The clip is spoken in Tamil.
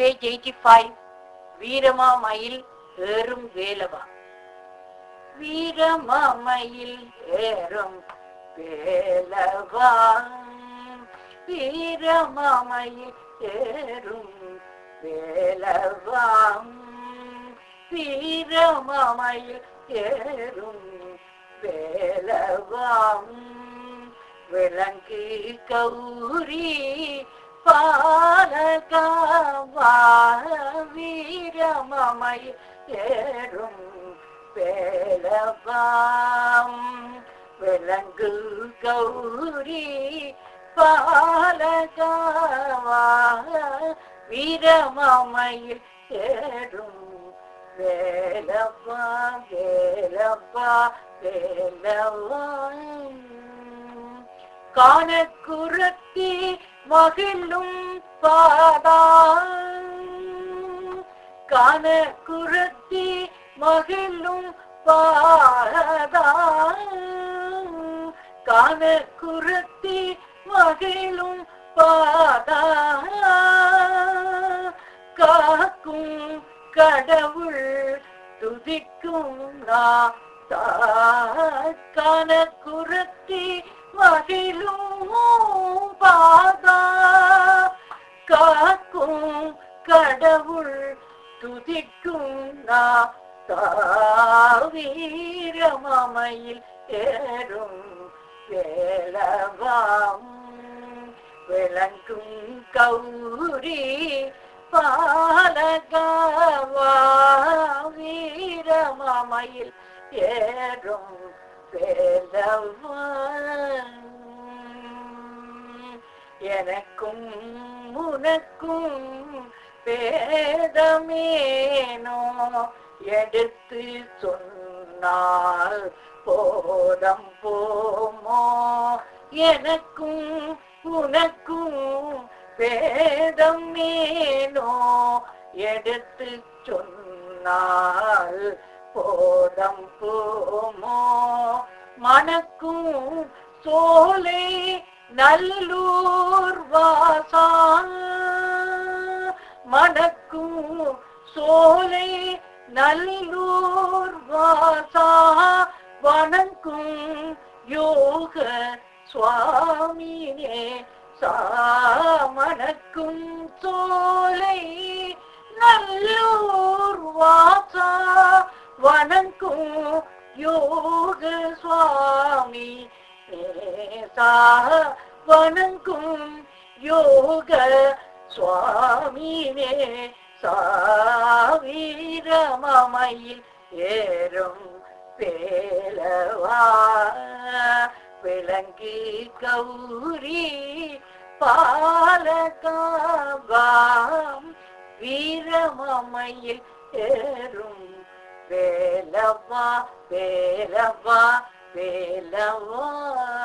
பேஜ் எயிட்டி ஃபைவ் வீரமா மயில் ஏறும் வேலவா வீரமா மயில் ஏறும் வேலவா வீரமா மயில் ஏறும் வேலவா வீரமா மயில் ஏறும் வேலவாம் விளங்கு கௌரி பாலகாவா வீரமமை ஏறும் வேலவாம் விளங்கு கௌரி பாலகாவா வீரமமையில் ஏறும் வேலவா வேலவா வேலவா காணக்குரத்தி மகிழும் பாதா காணக்குரத்தி மகிழும் பாதா காணக்குரத்தி மகிழும் பாதா காக்கும் கடவுள் துதிக்கும் கான குரத்தி மகிழும் பாதா காக்கும் கடவுள் துதிக்கும் வீரமமையில் ஏறும் வேலவாம் விளங்கும் கௌரி பாலகாவா வீரமமையில் ஏறும் வேலவா எனக்கும் உனக்கும் பேதமேனோ எடுத்து சொன்னால் போதம் போமோ எனக்கும் உனக்கும் பேதம் மேனோ எடுத்து சொன்னால் போதம் போமோ மனக்கும் சோலை நல்லூர் வாசா மணக்கும் சோலை நல்லூர் வாசா வணங்கும் யோக சுவாமினே சாமணக்கும் சோலை நல்லூர் வாசா வணங்கும் யோக சுவாமி நேசா வணங்கும் யோக சுவாமினே சாவீரமமையில் ஏறும் பேலவா விளங்கி கௌரி பாலகாவாம் வீரமமையில் ஏறும் வேலவா வேலவா வேலவா